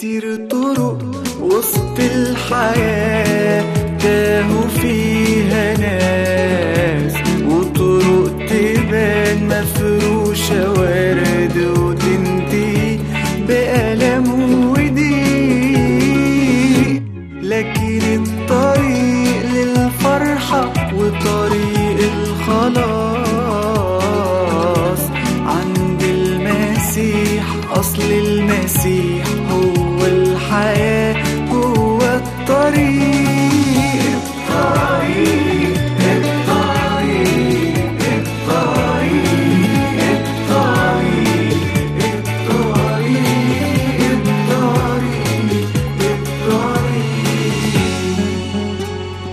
كتير طرق وسط الحياة تاهوا فيها ناس وطرق تبان مفروشة ورد وتنتهي بألم وضيق لكن الطريق للفرحة وطريق الخلاص عند المسيح أصل المسيح هو الحياة هو الطريق الطريق الطريق الطريق الطريق الطريق الطريق الطريق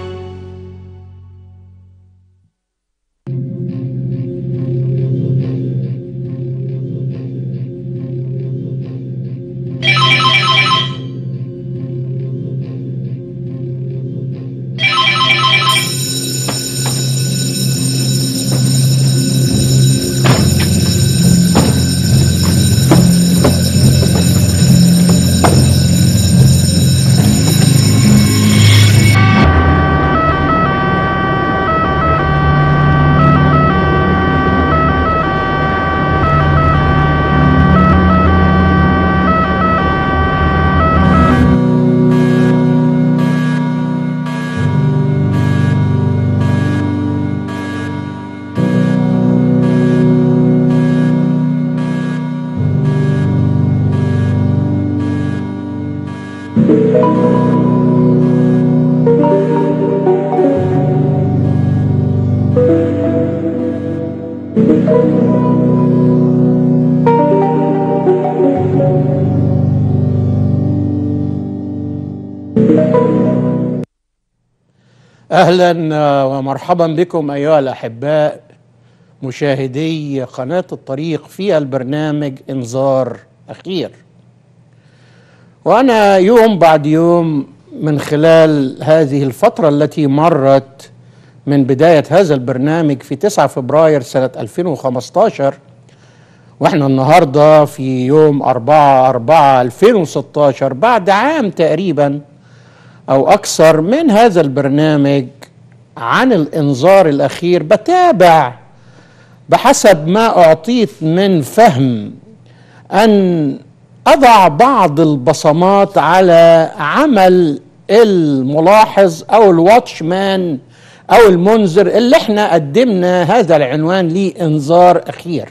اهلا ومرحبا بكم ايها الاحباء مشاهدي قناه الطريق في البرنامج انذار اخير وانا يوم بعد يوم من خلال هذه الفتره التي مرت من بدايه هذا البرنامج في 9 فبراير سنه 2015 واحنا النهارده في يوم 4 4 2016 بعد عام تقريبا او اكثر من هذا البرنامج عن الانذار الاخير بتابع بحسب ما اعطيت من فهم ان اضع بعض البصمات على عمل الملاحظ او الواتشمان او المنذر اللي احنا قدمنا هذا العنوان ليه انذار اخير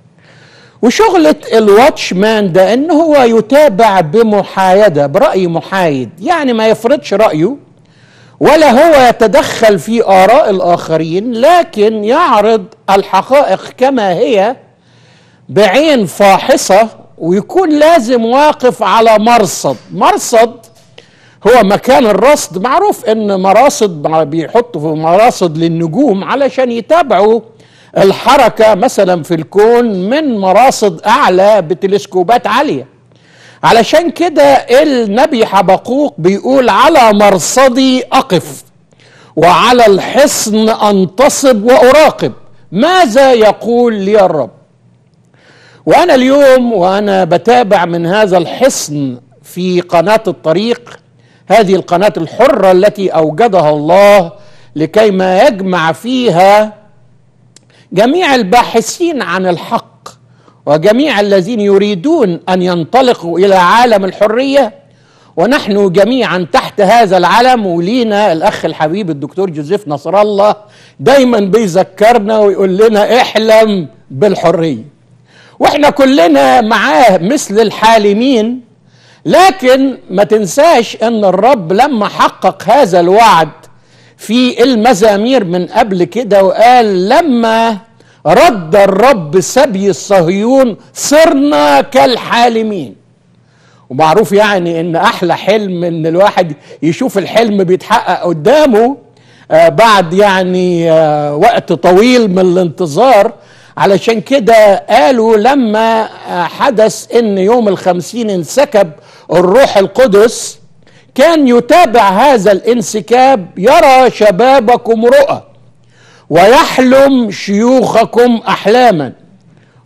وشغلة الواتشمان ده ان هو يتابع بمحايدة برأي محايد يعني ما يفرضش رأيه ولا هو يتدخل في آراء الآخرين لكن يعرض الحقائق كما هي بعين فاحصة ويكون لازم واقف على مرصد مرصد هو مكان الرصد معروف ان مراصد بيحطوا في مراصد للنجوم علشان يتابعوا الحركة مثلا في الكون من مراصد أعلى بتلسكوبات عالية علشان كده النبي حبقوق بيقول على مرصدي أقف وعلى الحصن أنتصب وأراقب ماذا يقول لي الرب وأنا اليوم وأنا بتابع من هذا الحصن في قناة الطريق هذه القناة الحرة التي أوجدها الله لكي ما يجمع فيها جميع الباحثين عن الحق وجميع الذين يريدون ان ينطلقوا الى عالم الحريه ونحن جميعا تحت هذا العلم ولينا الاخ الحبيب الدكتور جوزيف نصر الله دايما بيذكرنا ويقول لنا احلم بالحريه واحنا كلنا معاه مثل الحالمين لكن ما تنساش ان الرب لما حقق هذا الوعد في المزامير من قبل كده وقال لما رد الرب سبي الصهيون صرنا كالحالمين ومعروف يعني ان احلى حلم ان الواحد يشوف الحلم بيتحقق قدامه آه بعد يعني آه وقت طويل من الانتظار علشان كده قالوا لما آه حدث ان يوم الخمسين انسكب الروح القدس كان يتابع هذا الانسكاب يرى شبابكم رؤى ويحلم شيوخكم احلاما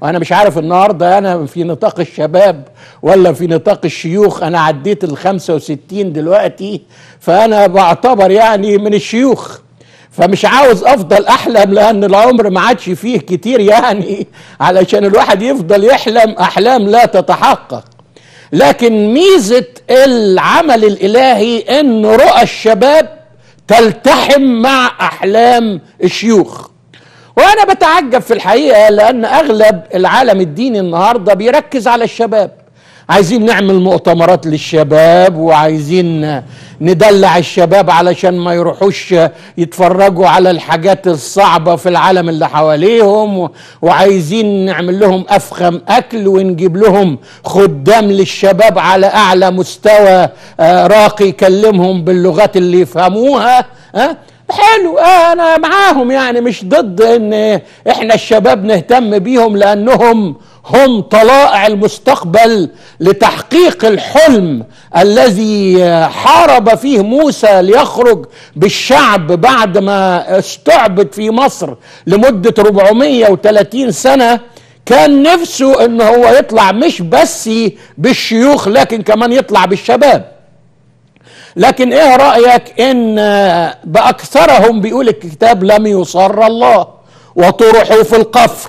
وانا مش عارف النهارده انا في نطاق الشباب ولا في نطاق الشيوخ انا عديت ال 65 دلوقتي فانا بعتبر يعني من الشيوخ فمش عاوز افضل احلم لان العمر ما عادش فيه كتير يعني علشان الواحد يفضل يحلم احلام لا تتحقق لكن ميزه العمل الالهي ان رؤى الشباب تلتحم مع احلام الشيوخ وانا بتعجب في الحقيقه لان اغلب العالم الديني النهارده بيركز على الشباب عايزين نعمل مؤتمرات للشباب وعايزين ندلع الشباب علشان ما يروحوش يتفرجوا على الحاجات الصعبة في العالم اللي حواليهم و- وعايزين نعمل لهم أفخم أكل ونجيب لهم خدام للشباب على أعلى مستوى آه، راقي يكلمهم باللغات اللي يفهموها ها حلو آه انا معاهم يعني مش ضد ان احنا الشباب نهتم بيهم لانهم هم طلائع المستقبل لتحقيق الحلم الذي حارب فيه موسى ليخرج بالشعب بعد ما استعبد في مصر لمدة 430 سنة كان نفسه ان هو يطلع مش بس بالشيوخ لكن كمان يطلع بالشباب لكن ايه رايك ان باكثرهم بيقول الكتاب لم يصر الله وطرحوا في القفر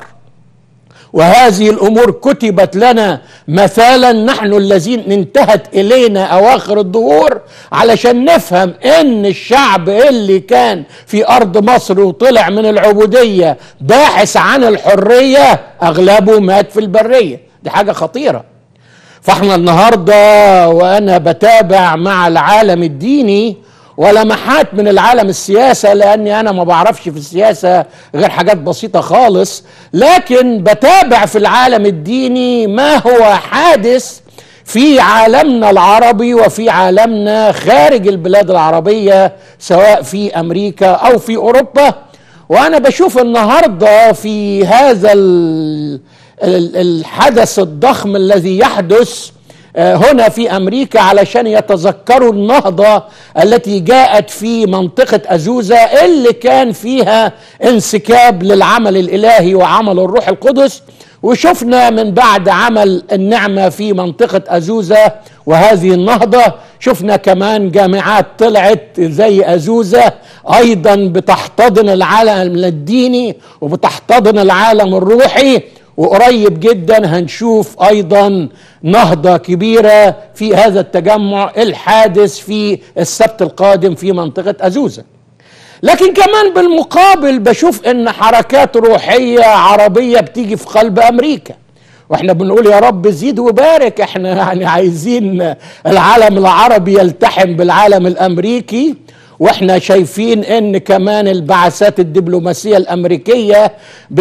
وهذه الامور كتبت لنا مثالا نحن الذين انتهت الينا اواخر الظهور علشان نفهم ان الشعب اللي كان في ارض مصر وطلع من العبوديه باحث عن الحريه اغلبه مات في البريه دي حاجه خطيره فاحنا النهارده وانا بتابع مع العالم الديني ولمحات من العالم السياسه لاني انا ما بعرفش في السياسه غير حاجات بسيطه خالص لكن بتابع في العالم الديني ما هو حادث في عالمنا العربي وفي عالمنا خارج البلاد العربيه سواء في امريكا او في اوروبا وانا بشوف النهارده في هذا ال- ال- الحدث الضخم الذي يحدث آه، هنا في امريكا علشان يتذكروا النهضه التي جاءت في منطقه ازوزه اللي كان فيها انسكاب للعمل الالهي وعمل الروح القدس وشفنا من بعد عمل النعمه في منطقه ازوزه وهذه النهضه شفنا كمان جامعات طلعت زي ازوزه ايضا بتحتضن العالم الديني وبتحتضن العالم الروحي وقريب جدا هنشوف ايضا نهضه كبيره في هذا التجمع الحادث في السبت القادم في منطقه ازوزه لكن كمان بالمقابل بشوف ان حركات روحيه عربيه بتيجي في قلب امريكا واحنا بنقول يا رب زيد وبارك احنا يعني عايزين العالم العربي يلتحم بالعالم الامريكي واحنا شايفين ان كمان البعثات الدبلوماسيه الامريكيه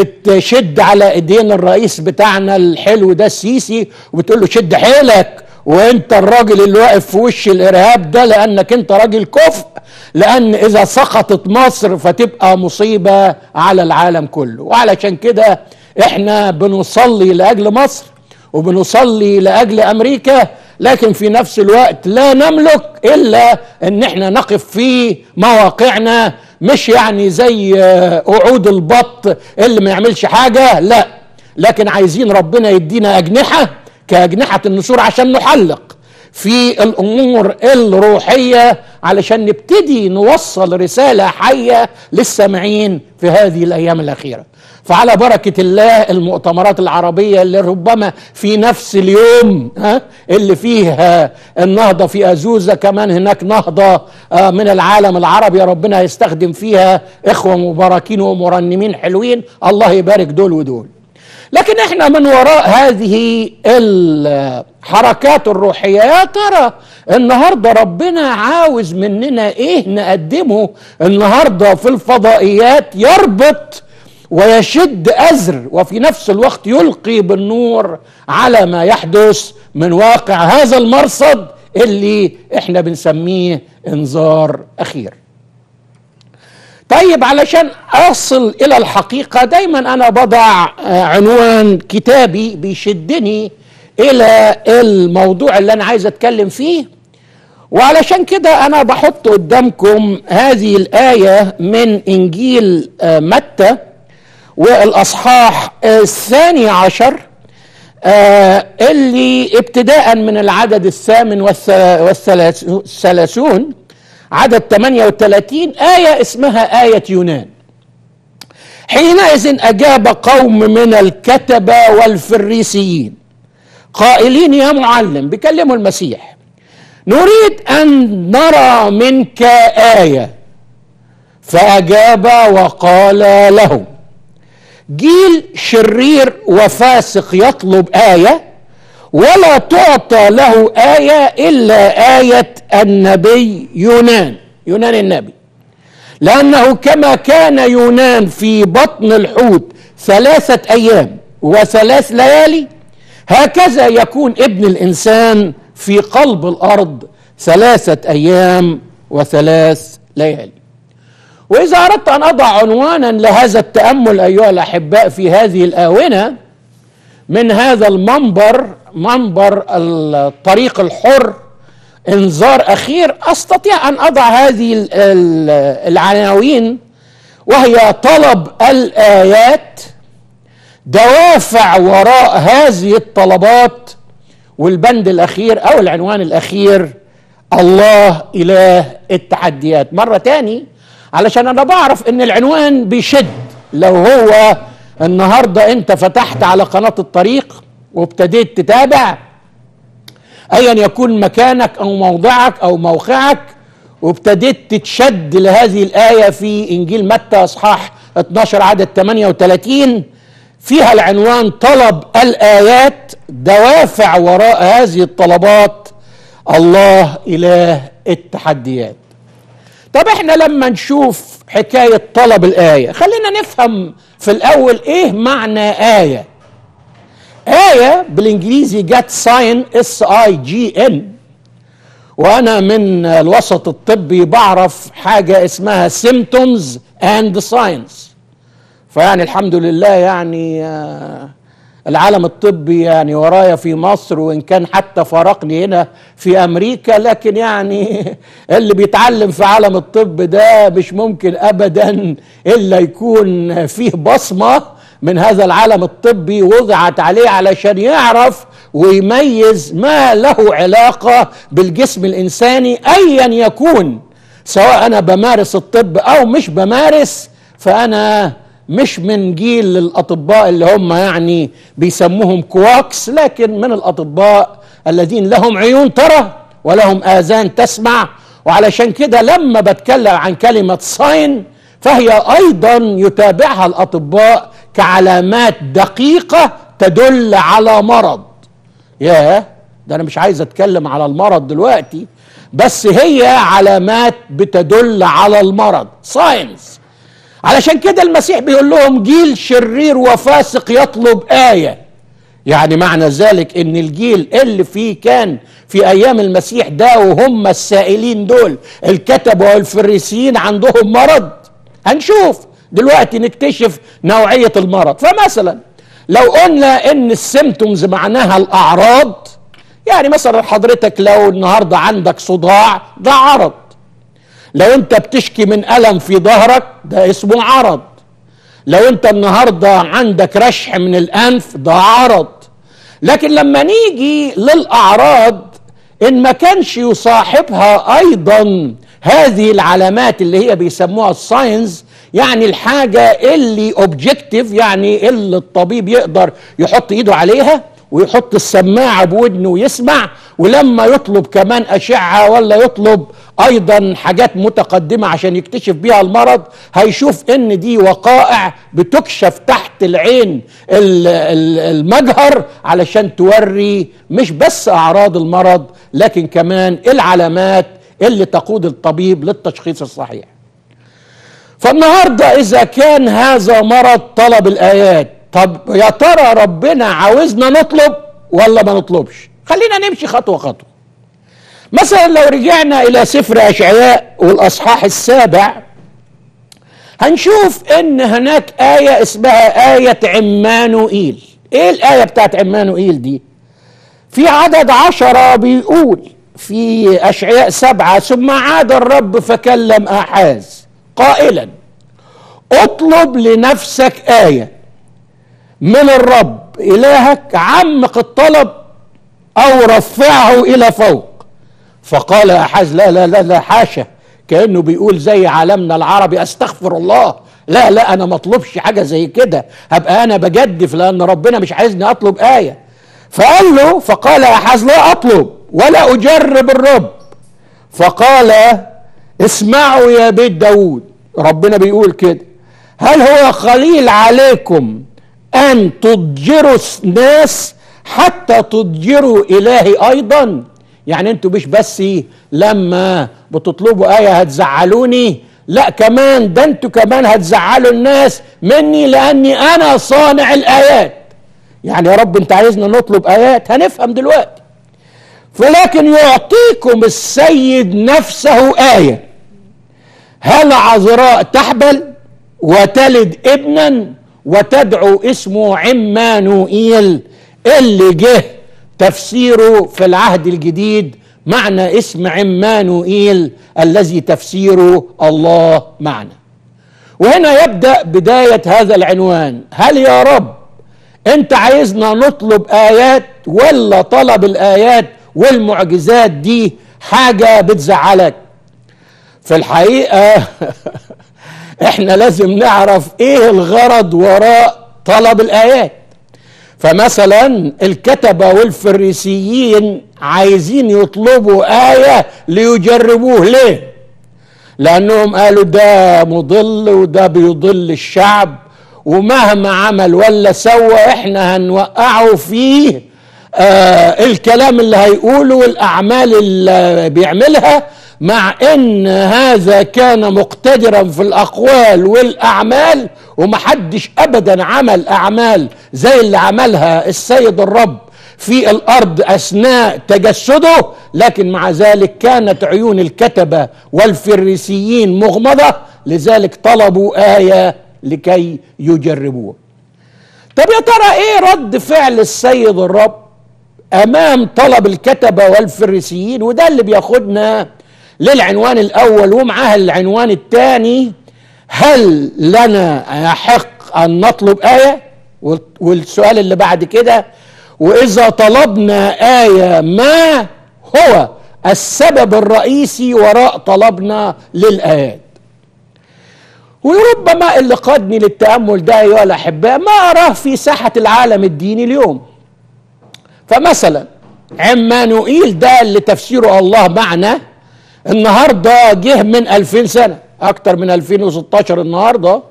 بتشد على ايدين الرئيس بتاعنا الحلو ده السيسي وبتقول له شد حيلك وانت الراجل اللي واقف في وش الارهاب ده لانك انت راجل كفء لان اذا سقطت مصر فتبقى مصيبه على العالم كله وعلشان كده احنا بنصلي لاجل مصر وبنصلي لاجل امريكا لكن في نفس الوقت لا نملك الا ان احنا نقف في مواقعنا مش يعني زي آه، قعود البط اللي ما يعملش حاجه لا لكن عايزين ربنا يدينا اجنحه كاجنحه النسور عشان نحلق في الامور الروحيه علشان نبتدي نوصل رساله حيه للسامعين في هذه الايام الاخيره فعلى بركه الله المؤتمرات العربيه اللي ربما في نفس اليوم ها اللي فيه النهضه في ازوزه كمان هناك نهضه آه، من العالم العربي ربنا يستخدم فيها اخوه مباركين ومرنمين حلوين الله يبارك دول ودول لكن احنا من وراء هذه الحركات الروحيه يا ترى النهارده ربنا عاوز مننا ايه نقدمه النهارده في الفضائيات يربط ويشد أزر وفي نفس الوقت يلقي بالنور على ما يحدث من واقع هذا المرصد اللي احنا بنسميه انذار اخير طيب علشان اصل الى الحقيقه دايما انا بضع آه، عنوان كتابي بيشدني الى الموضوع اللي انا عايز اتكلم فيه وعلشان كده انا بحط قدامكم هذه الايه من انجيل آه، متى والاصحاح الثاني عشر آه اللي ابتداء من العدد الثامن والثلا- والثلاث- والثلاثون عدد 38 آية اسمها آية يونان حينئذ أجاب قوم من الكتبة والفريسيين قائلين يا معلم بيكلموا المسيح نريد أن نرى منك آية فأجاب وقال لهم جيل شرير وفاسق يطلب آية ولا تعطى له آية إلا آية النبي يونان يونان النبي لأنه كما كان يونان في بطن الحوت ثلاثة أيام وثلاث ليالي هكذا يكون ابن الإنسان في قلب الأرض ثلاثة أيام وثلاث ليالي وإذا أردت أن أضع عنوانا لهذا التأمل أيها الأحباء في هذه الآونة من هذا المنبر منبر الطريق الحر انذار أخير أستطيع أن أضع هذه ال- ال- العناوين وهي طلب الآيات دوافع وراء هذه الطلبات والبند الأخير أو العنوان الأخير الله إله التحديات مرة تاني علشان أنا بعرف إن العنوان بيشد لو هو النهاردة أنت فتحت على قناة الطريق وابتديت تتابع ايا يكون مكانك او موضعك او موقعك وابتديت تتشد لهذه الايه في انجيل متى اصحاح 12 عدد 38 فيها العنوان طلب الايات دوافع وراء هذه الطلبات الله اله التحديات طب احنا لما نشوف حكايه طلب الايه خلينا نفهم في الاول ايه معنى ايه آية بالإنجليزي جت ساين اس اي جي ان وأنا من الوسط الطبي بعرف حاجة اسمها symptoms and signs فيعني الحمد لله يعني آه، العالم الطبي يعني ورايا في مصر وإن كان حتى فارقني هنا في أمريكا لكن يعني اللي بيتعلم في عالم الطب ده مش ممكن أبدا إلا يكون فيه بصمة من هذا العالم الطبي وضعت عليه علشان يعرف ويميز ما له علاقة بالجسم الإنساني أيا يكون سواء أنا بمارس الطب أو مش بمارس فأنا مش من جيل الأطباء اللي هم يعني بيسموهم كواكس لكن من الأطباء الذين لهم عيون ترى ولهم آذان تسمع وعلشان كده لما بتكلم عن كلمة ساين فهي أيضا يتابعها الأطباء كعلامات دقيقة تدل على مرض ياه ده أنا مش عايز أتكلم على المرض دلوقتي بس هي علامات بتدل على المرض ساينس علشان كده المسيح بيقول لهم جيل شرير وفاسق يطلب آية يعني معنى ذلك ان الجيل اللي فيه كان في ايام المسيح ده وهم السائلين دول الكتب والفريسيين عندهم مرض هنشوف دلوقتي نكتشف نوعية المرض فمثلا لو قلنا ان السيمتومز معناها الاعراض يعني مثلا حضرتك لو النهارده عندك صداع ده عرض لو انت بتشكي من الم في ظهرك ده اسمه عرض لو انت النهارده عندك رشح من الانف ده عرض لكن لما نيجي للاعراض ان ما كانش يصاحبها ايضا هذه العلامات اللي هي بيسموها الساينز يعني الحاجه اللي اوبجكتيف يعني اللي الطبيب يقدر يحط ايده عليها ويحط السماعه بودنه ويسمع ولما يطلب كمان اشعه ولا يطلب ايضا حاجات متقدمه عشان يكتشف بيها المرض هيشوف ان دي وقائع بتكشف تحت العين ال- ال- المجهر علشان توري مش بس اعراض المرض لكن كمان العلامات اللي تقود الطبيب للتشخيص الصحيح فالنهارده اذا كان هذا مرض طلب الايات طب يا ترى ربنا عاوزنا نطلب ولا ما نطلبش خلينا نمشي خطوه خطوه مثلا لو رجعنا الى سفر اشعياء والاصحاح السابع هنشوف ان هناك آية اسمها آية عمانوئيل ايه الآية بتاعت عمانوئيل دي في عدد عشرة بيقول في أشعياء سبعة ثم عاد الرب فكلم آحاز قائلا اطلب لنفسك آية من الرب إلهك عمق الطلب أو رفعه إلى فوق فقال أحاز لا لا لا لا حاشا كأنه بيقول زي عالمنا العربي أستغفر الله لا لا أنا مطلبش حاجة زي كده هبقى أنا بجدف لأن ربنا مش عايزني أطلب آية فقال له فقال أحاز لا أطلب ولا أجرب الرب فقال اسمعوا يا بيت داود ربنا بيقول كده هل هو قليل عليكم أن تضجروا ناس حتى تضجروا إلهي أيضا يعني انتوا مش بس لما بتطلبوا آية هتزعلوني لا كمان ده انتوا كمان هتزعلوا الناس مني لأني أنا صانع الآيات يعني يا رب انت عايزنا نطلب آيات هنفهم دلوقتي ولكن يعطيكم السيد نفسه آية هل عذراء تحبل وتلد ابنا وتدعو اسمه عمانوئيل اللي جه تفسيره في العهد الجديد معنى اسم عمانوئيل الذي تفسيره الله معنا وهنا يبدا بدايه هذا العنوان هل يا رب انت عايزنا نطلب ايات ولا طلب الايات والمعجزات دي حاجه بتزعلك في الحقيقه احنا لازم نعرف ايه الغرض وراء طلب الايات فمثلا الكتبه والفريسيين عايزين يطلبوا ايه ليجربوه ليه لانهم قالوا ده مضل وده بيضل الشعب ومهما عمل ولا سوى احنا هنوقعه فيه آه الكلام اللي هيقوله والاعمال اللي بيعملها مع ان هذا كان مقتدرا في الاقوال والاعمال ومحدش ابدا عمل اعمال زي اللي عملها السيد الرب في الارض اثناء تجسده لكن مع ذلك كانت عيون الكتبه والفريسيين مغمضه لذلك طلبوا ايه لكي يجربوه طب يا ترى ايه رد فعل السيد الرب امام طلب الكتبه والفريسيين وده اللي بياخدنا للعنوان الاول ومعاه العنوان الثاني هل لنا يحق ان نطلب ايه والسؤال اللي بعد كده واذا طلبنا ايه ما هو السبب الرئيسي وراء طلبنا للايات وربما اللي قادني للتامل ده ايها الاحباء ما اراه في ساحه العالم الديني اليوم فمثلا عمانوئيل ده اللي تفسيره الله معنا النهارده جه من 2000 سنه اكتر من 2016 النهارده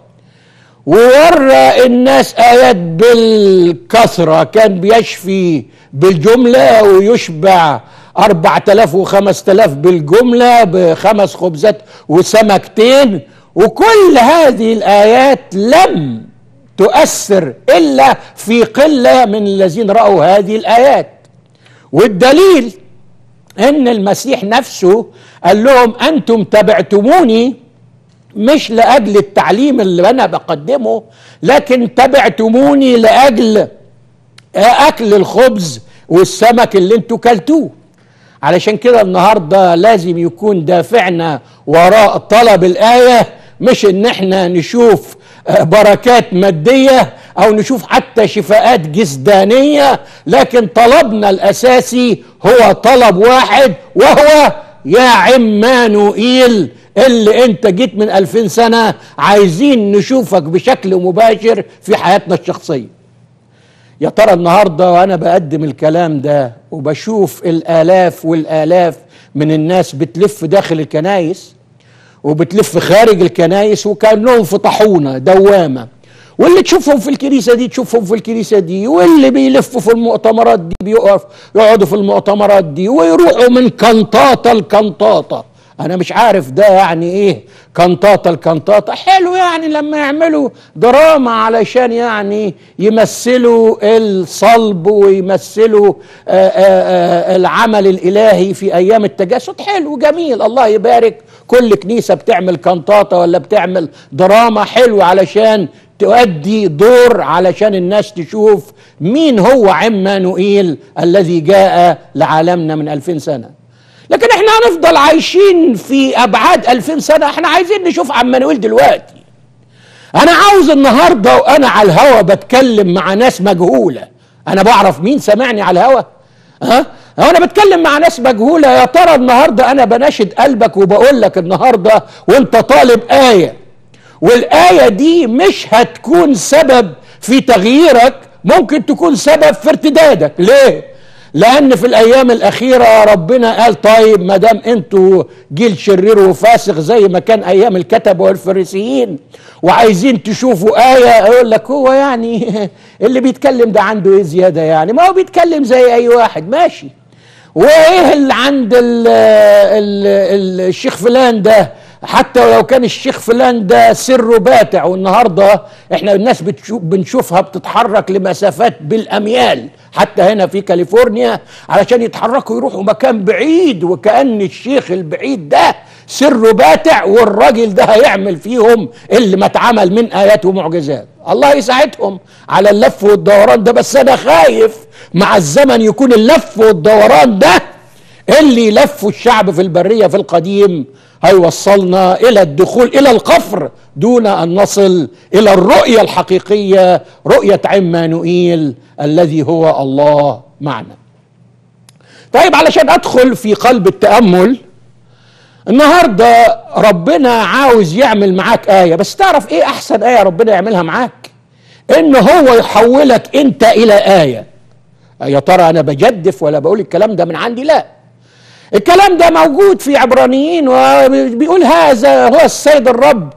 وورى الناس ايات بالكثره كان بيشفي بالجمله ويشبع 4000 و5000 بالجمله بخمس خبزات وسمكتين وكل هذه الايات لم تؤثر الا في قله من الذين راوا هذه الايات والدليل ان المسيح نفسه قال لهم انتم تبعتموني مش لاجل التعليم اللي انا بقدمه لكن تبعتموني لاجل اكل الخبز والسمك اللي انتوا كلتوه علشان كده النهارده لازم يكون دافعنا وراء طلب الايه مش ان احنا نشوف بركات ماديه او نشوف حتى شفاءات جسدانيه لكن طلبنا الاساسي هو طلب واحد وهو يا عمانوئيل اللي انت جيت من ألفين سنة عايزين نشوفك بشكل مباشر في حياتنا الشخصية يا ترى النهاردة وأنا بقدم الكلام ده وبشوف الآلاف والآلاف من الناس بتلف داخل الكنايس وبتلف خارج الكنايس وكأنهم في طاحونة دوامة واللي تشوفهم في الكنيسة دي تشوفهم في الكنيسة دي واللي بيلفوا في المؤتمرات دي بيقف يقعدوا في المؤتمرات دي ويروحوا من كنطاطة لكنطاطة أنا مش عارف ده يعني إيه كنطاطة لكنطاطة حلو يعني لما يعملوا دراما علشان يعني يمثلوا الصلب ويمثلوا آآ آآ العمل الإلهي في أيام التجسد حلو جميل الله يبارك كل كنيسة بتعمل كنطاطة ولا بتعمل دراما حلو علشان تؤدي دور علشان الناس تشوف مين هو عمانوئيل الذي جاء لعالمنا من ألفين سنة لكن احنا هنفضل عايشين في أبعاد ألفين سنة احنا عايزين نشوف عمانوئيل دلوقتي انا عاوز النهارده وانا على الهوا بتكلم مع ناس مجهوله انا بعرف مين سمعني على الهوا ها هو انا بتكلم مع ناس مجهوله يا ترى النهارده انا بناشد قلبك وبقول لك النهارده وانت طالب ايه والايه دي مش هتكون سبب في تغييرك ممكن تكون سبب في ارتدادك ليه لان في الايام الاخيره ربنا قال طيب ما دام انتوا جيل شرير وفاسق زي ما كان ايام الكتبه والفريسيين وعايزين تشوفوا ايه يقول لك هو يعني اللي بيتكلم ده عنده ايه زياده يعني ما هو بيتكلم زي اي واحد ماشي وايه اللي عند ال ال ال الشيخ فلان ده حتى لو كان الشيخ فلان ده سره باتع والنهارده احنا الناس بتشوف بنشوفها بتتحرك لمسافات بالاميال حتى هنا في كاليفورنيا علشان يتحركوا يروحوا مكان بعيد وكأن الشيخ البعيد ده سره باتع والراجل ده هيعمل فيهم اللي ما اتعمل من ايات ومعجزات الله يساعدهم على اللف والدوران ده بس انا خايف مع الزمن يكون اللف والدوران ده اللي لفوا الشعب في البريه في القديم هيوصلنا الى الدخول الى القفر دون ان نصل الى الرؤيه الحقيقيه رؤيه عمانوئيل الذي هو الله معنا. طيب علشان ادخل في قلب التامل النهارده ربنا عاوز يعمل معاك ايه بس تعرف ايه احسن ايه ربنا يعملها معاك؟ ان هو يحولك انت الى ايه. يا ترى انا بجدف ولا بقول الكلام ده من عندي؟ لا. الكلام ده موجود في عبرانيين وبيقول هذا هو السيد الرب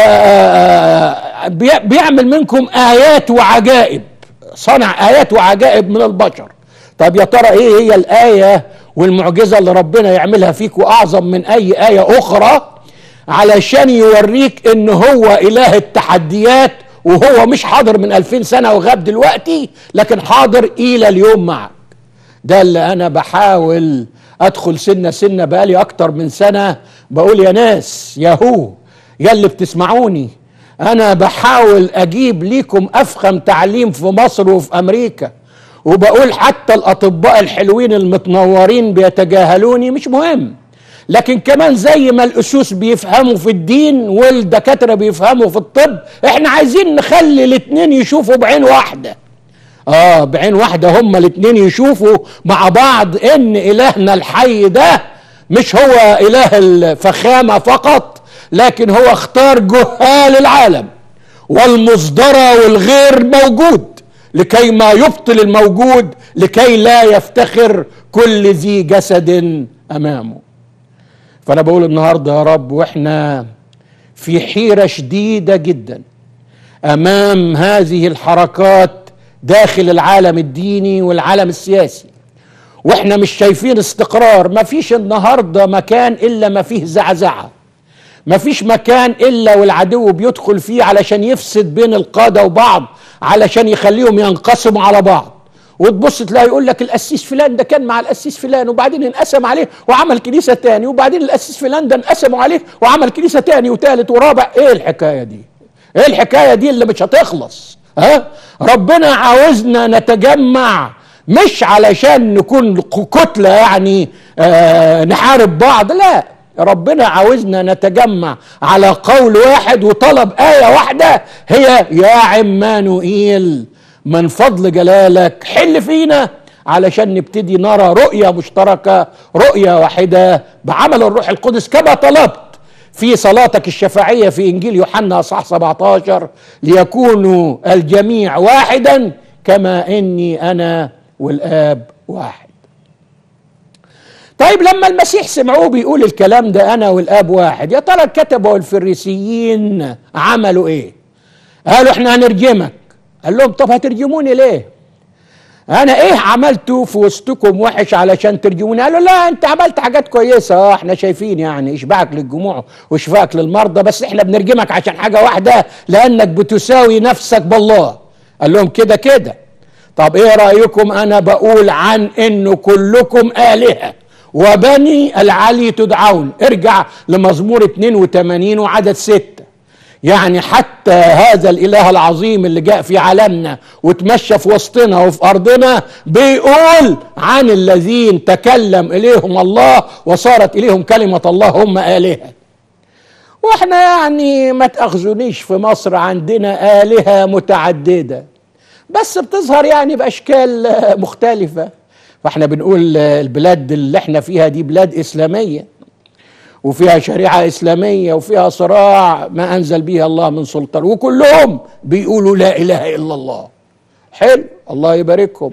آآ آآ بيعمل منكم آيات وعجائب صنع آيات وعجائب من البشر طب يا ترى ايه هي الآية والمعجزة اللي ربنا يعملها فيك وأعظم من أي آية أخرى علشان يوريك إن هو إله التحديات وهو مش حاضر من ألفين سنة وغاب دلوقتي لكن حاضر إلى اليوم معك ده اللي أنا بحاول ادخل سنه سنه بقالي اكتر من سنه بقول يا ناس يا هو يا اللي بتسمعوني انا بحاول اجيب ليكم افخم تعليم في مصر وفي امريكا وبقول حتى الاطباء الحلوين المتنورين بيتجاهلوني مش مهم لكن كمان زي ما الاسوس بيفهموا في الدين والدكاتره بيفهموا في الطب احنا عايزين نخلي الاتنين يشوفوا بعين واحده اه بعين واحدة هما الاتنين يشوفوا مع بعض ان الهنا الحي ده مش هو اله الفخامة فقط لكن هو اختار جهال العالم والمصدرة والغير موجود لكي ما يبطل الموجود لكي لا يفتخر كل ذي جسد امامه فانا بقول النهارده يا رب واحنا في حيره شديده جدا امام هذه الحركات داخل العالم الديني والعالم السياسي واحنا مش شايفين استقرار ما فيش النهارده مكان الا ما فيه زعزعه ما فيش مكان الا والعدو بيدخل فيه علشان يفسد بين القاده وبعض علشان يخليهم ينقسموا على بعض وتبص تلاقي يقول لك القسيس فلان ده كان مع القسيس فلان وبعدين انقسم عليه وعمل كنيسه تاني وبعدين القسيس فلان ده انقسموا عليه وعمل كنيسه تاني وتالت ورابع ايه الحكايه دي؟ ايه الحكايه دي اللي مش هتخلص؟ ها ربنا عاوزنا نتجمع مش علشان نكون كتلة يعني آه نحارب بعض لا ربنا عاوزنا نتجمع على قول واحد وطلب آية واحدة هي يا عمانوئيل من فضل جلالك حل فينا علشان نبتدي نرى رؤية مشتركة رؤية واحدة بعمل الروح القدس كما طلبت في صلاتك الشفاعية في إنجيل يوحنا أصحاح 17 ليكونوا الجميع واحدا كما إني أنا والآب واحد طيب لما المسيح سمعوه بيقول الكلام ده أنا والآب واحد يا ترى الكتبة والفريسيين عملوا إيه قالوا إحنا هنرجمك قال لهم طب هترجموني ليه انا ايه عملته في وسطكم وحش علشان ترجموني قالوا لا انت عملت حاجات كويسه اه احنا شايفين يعني اشباعك للجموع وشفاك للمرضى بس احنا بنرجمك عشان حاجه واحده لانك بتساوي نفسك بالله قال لهم كده كده طب ايه رايكم انا بقول عن انه كلكم الهه وبني العلي تدعون ارجع لمزمور 82 وعدد 6 يعني حتى هذا الاله العظيم اللي جاء في عالمنا وتمشى في وسطنا وفي ارضنا بيقول عن الذين تكلم اليهم الله وصارت اليهم كلمه الله هم الهه واحنا يعني ما تاخذونيش في مصر عندنا الهه متعدده بس بتظهر يعني باشكال آه، مختلفه فاحنا بنقول آه، البلاد اللي احنا فيها دي بلاد اسلاميه وفيها شريعه اسلاميه وفيها صراع ما انزل به الله من سلطان وكلهم بيقولوا لا اله الا الله حلو الله يباركهم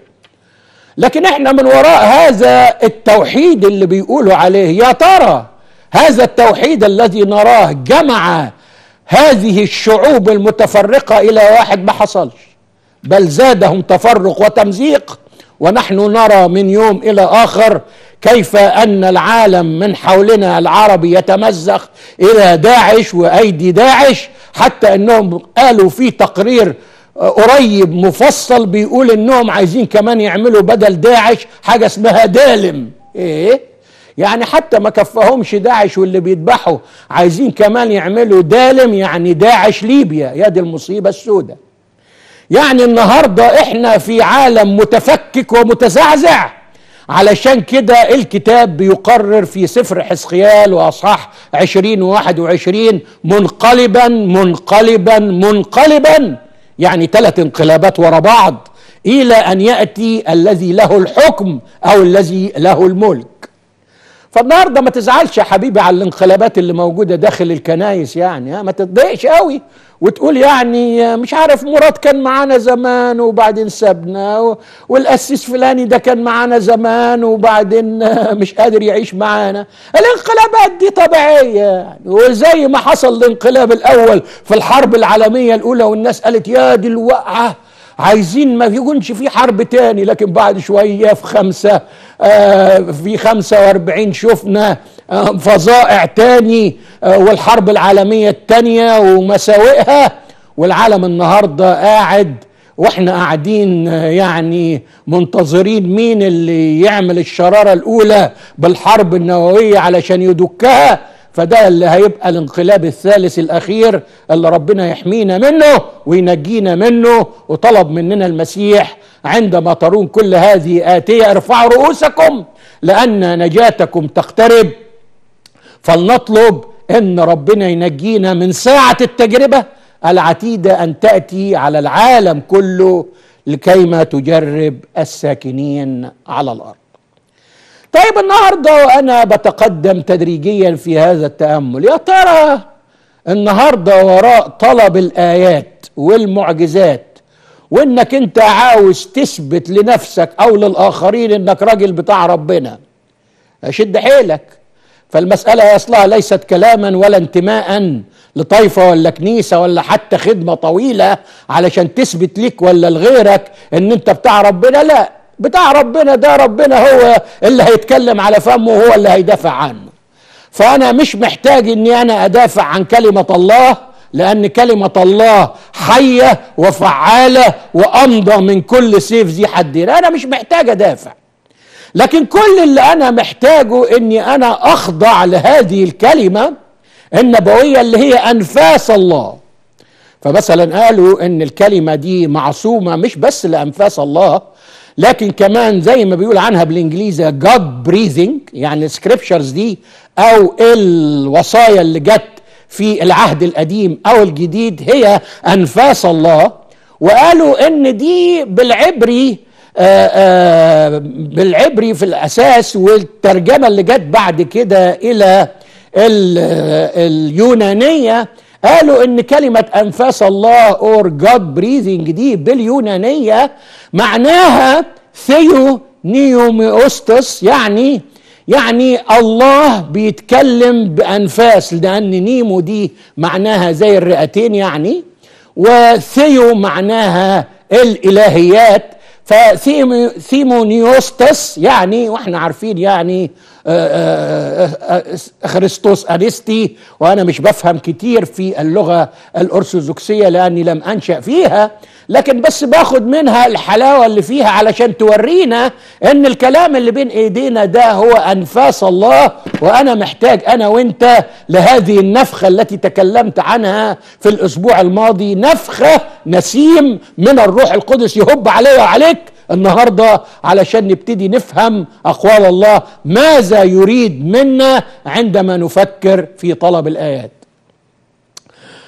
لكن احنا من وراء هذا التوحيد اللي بيقولوا عليه يا ترى هذا التوحيد الذي نراه جمع هذه الشعوب المتفرقه الى واحد ما حصلش بل زادهم تفرق وتمزيق ونحن نرى من يوم الى اخر كيف ان العالم من حولنا العربي يتمزق الى داعش وايدي داعش حتى انهم قالوا في تقرير قريب مفصل بيقول انهم عايزين كمان يعملوا بدل داعش حاجه اسمها دالم ايه يعني حتى ما كفاهمش داعش واللي بيذبحوا عايزين كمان يعملوا دالم يعني داعش ليبيا يا دي المصيبه السوداء يعني النهارده احنا في عالم متفكك ومتزعزع علشان كده الكتاب بيقرر في سفر حسقيال واصحاح 20 و 21 منقلبا منقلبا منقلبا يعني ثلاث انقلابات ورا بعض الى ان ياتي الذي له الحكم او الذي له الملك فالنهارده ما تزعلش يا حبيبي على الانقلابات اللي موجوده داخل الكنايس يعني ها ما تتضايقش قوي وتقول يعني مش عارف مراد كان معانا زمان وبعدين سابنا و- والقسيس فلاني ده كان معانا زمان وبعدين مش قادر يعيش معانا الانقلابات دي طبيعيه يعني وزي ما حصل الانقلاب الاول في الحرب العالميه الاولى والناس قالت يا دي الوقعه عايزين ما يكونش في حرب تاني لكن بعد شوية في خمسة آه في خمسة واربعين شفنا آه فظائع تاني آه والحرب العالمية التانية ومساوئها والعالم النهاردة قاعد واحنا قاعدين آه، يعني منتظرين مين اللي يعمل الشرارة الأولى بالحرب النووية علشان يدكها فده اللي هيبقى الانقلاب الثالث الاخير اللي ربنا يحمينا منه وينجينا منه وطلب مننا المسيح عندما ترون كل هذه اتيه ارفعوا رؤوسكم لان نجاتكم تقترب فلنطلب ان ربنا ينجينا من ساعه التجربه العتيده ان تاتي على العالم كله لكيما تجرب الساكنين على الارض طيب النهارده وانا بتقدم تدريجيا في هذا التامل يا ترى النهارده وراء طلب الايات والمعجزات وانك انت عاوز تثبت لنفسك او للاخرين انك راجل بتاع ربنا شد حيلك فالمسألة أصلها ليست كلاما ولا انتماء لطائفة ولا كنيسة ولا حتى خدمة طويلة علشان تثبت ليك ولا لغيرك ان انت بتاع ربنا لا بتاع ربنا ده ربنا هو اللي هيتكلم على فمه وهو اللي هيدافع عنه فأنا مش محتاج اني انا ادافع عن كلمة الله لأن كلمة الله حية وفعالة وأمضى من كل سيف ذي حدين أنا مش محتاج أدافع لكن كل اللي انا محتاجه اني انا اخضع لهذه الكلمه النبويه اللي هي انفاس الله فمثلا قالوا ان الكلمه دي معصومه مش بس لانفاس الله لكن كمان زي ما بيقول عنها بالانجليزي God breathing يعني السكريبشرز دي او الوصايا اللي جت في العهد القديم او الجديد هي انفاس الله وقالوا ان دي بالعبري آآ آآ بالعبري في الاساس والترجمه اللي جت بعد كده الى اليونانيه قالوا ان كلمه انفاس الله اور جاد بريذنج دي باليونانيه معناها ثيو نيوميوستس يعني يعني الله بيتكلم بانفاس لان نيمو دي معناها زي الرئتين يعني وثيو معناها الالهيات فثيمونيوستس يعني واحنا عارفين يعني خريستوس ارستي وانا مش بفهم كتير في اللغه الارثوذكسيه لاني لم انشا فيها لكن بس باخد منها الحلاوه اللي فيها علشان تورينا ان الكلام اللي بين ايدينا ده هو انفاس الله وانا محتاج انا وانت لهذه النفخه التي تكلمت عنها في الاسبوع الماضي نفخه نسيم من الروح القدس يهب علي وعليك النهارده علشان نبتدي نفهم اقوال الله ماذا يريد منا عندما نفكر في طلب الايات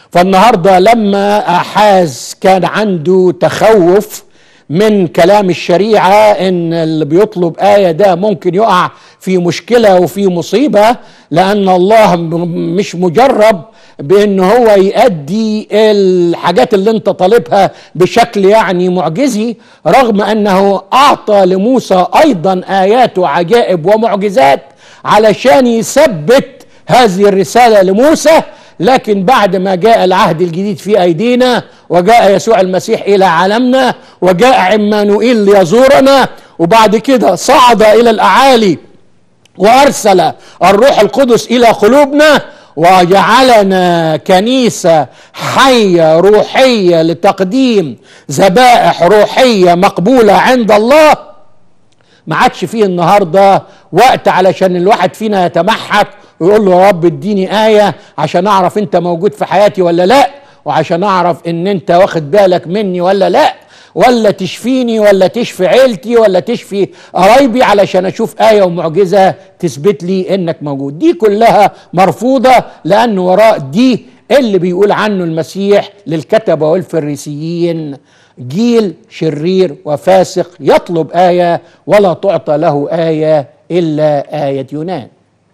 فالنهارده لما احاز كان عنده تخوف من كلام الشريعه ان اللي بيطلب ايه ده ممكن يقع في مشكله وفي مصيبه لان الله م- مش مجرب بان هو يؤدي الحاجات اللي انت طالبها بشكل يعني معجزي رغم انه اعطى لموسى ايضا ايات وعجائب ومعجزات علشان يثبت هذه الرساله لموسى لكن بعد ما جاء العهد الجديد في ايدينا وجاء يسوع المسيح الى عالمنا وجاء عمانوئيل ليزورنا وبعد كده صعد الى الاعالي وارسل الروح القدس الى قلوبنا وجعلنا كنيسه حيه روحيه لتقديم ذبائح روحيه مقبوله عند الله ما عادش فيه النهارده وقت علشان الواحد فينا يتمحك ويقول له يا رب اديني ايه عشان اعرف انت موجود في حياتي ولا لا وعشان اعرف ان انت واخد بالك مني ولا لا ولا تشفيني ولا تشفي عيلتي ولا تشفي قرايبي علشان اشوف ايه ومعجزه تثبت لي انك موجود دي كلها مرفوضه لان وراء دي اللي بيقول عنه المسيح للكتبه والفريسيين جيل شرير وفاسق يطلب ايه ولا تعطى له ايه الا ايه يونان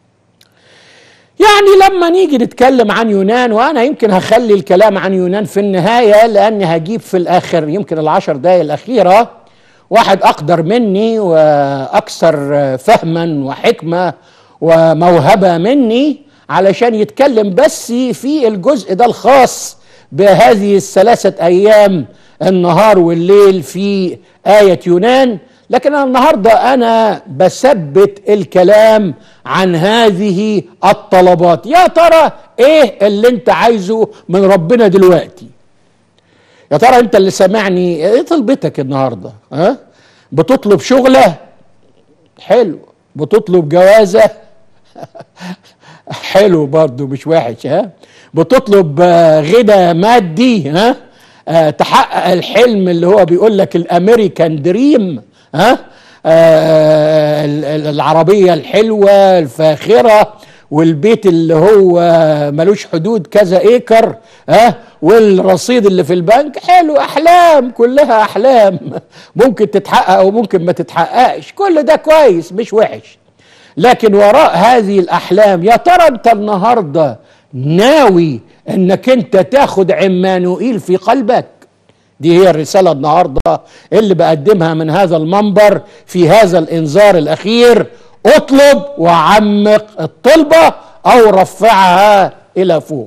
يعني لما نيجي نتكلم عن يونان وانا يمكن هخلي الكلام عن يونان في النهايه لاني هجيب في الاخر يمكن العشر دقائق الاخيره واحد اقدر مني واكثر فهما وحكمه وموهبه مني علشان يتكلم بس في الجزء ده الخاص بهذه الثلاثه ايام النهار والليل في ايه يونان لكن أنا النهارده انا بثبت الكلام عن هذه الطلبات يا ترى ايه اللي انت عايزه من ربنا دلوقتي يا ترى انت اللي سامعني ايه طلبتك النهارده ها بتطلب شغله حلو بتطلب جوازه حلو برضو مش وحش ها بتطلب آه، غنى مادي ها آه، تحقق الحلم اللي هو بيقول لك الامريكان دريم ها آه، ال- ال- العربيه الحلوه الفاخره والبيت اللي هو ملوش حدود كذا ايكر ها والرصيد اللي في البنك حلو احلام كلها احلام ممكن تتحقق وممكن ما تتحققش كل ده كويس مش وحش لكن وراء هذه الاحلام يا ترى انت النهارده ناوي انك انت تاخد عمانوئيل في قلبك دي هي الرساله النهارده اللي بقدمها من هذا المنبر في هذا الانذار الاخير اطلب وعمق الطلبه او رفعها الى فوق